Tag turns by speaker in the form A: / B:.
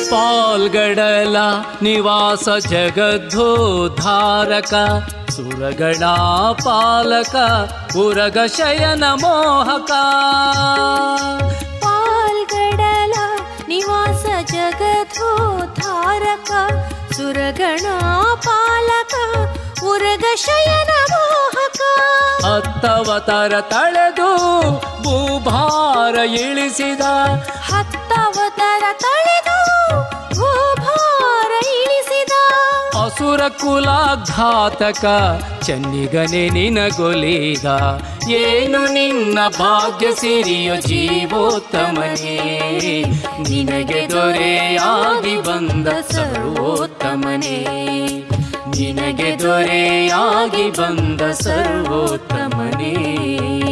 A: ಪಾಲ್ಗಡಲ ನಿವಾಸ ಜಗದ್ಧೋದ್ಧಾರಕ ಸುರಗಳ ಪಾಲಕ ಉರಗ ಶಯನ ಮೋಹಕ
B: ಪಾಲ್ಗಡಲ ನಿವಾಸ ಜಗದ್ಧಾರಕ ಸುರಗಣ ಪಾಲಕ ಉರಗ ಶಯನ ಮೋಹಕ
A: ಹತ್ತವತರ ತಳೆದು ಭೂಭಾರ ಇಳಿಸಿದ
B: ಹತ್ತವತರ ತಳೆದು ಭೂಭಾರ ಇಳಿಸಿದ
A: ಅಸುರ ಕುಲಾಘಾತಕ ಚೆನ್ನಿಗನೆ ನಿನಗೊಲಿಗ ಏನು ನಿನ್ನ ಭಾಗ್ಯ ಸಿರಿಯೋ ಜೀವೋತ್ತಮನೇ ನಿನಗೆ ದೊರೆಯಾಗಿ ಬಂದ ಸರ್ವೋತ್ತಮನೇ ನಿನಗೆ ದೊರೆಯಾಗಿ ಬಂದ ಸರ್ವೋತ್ತಮನೇ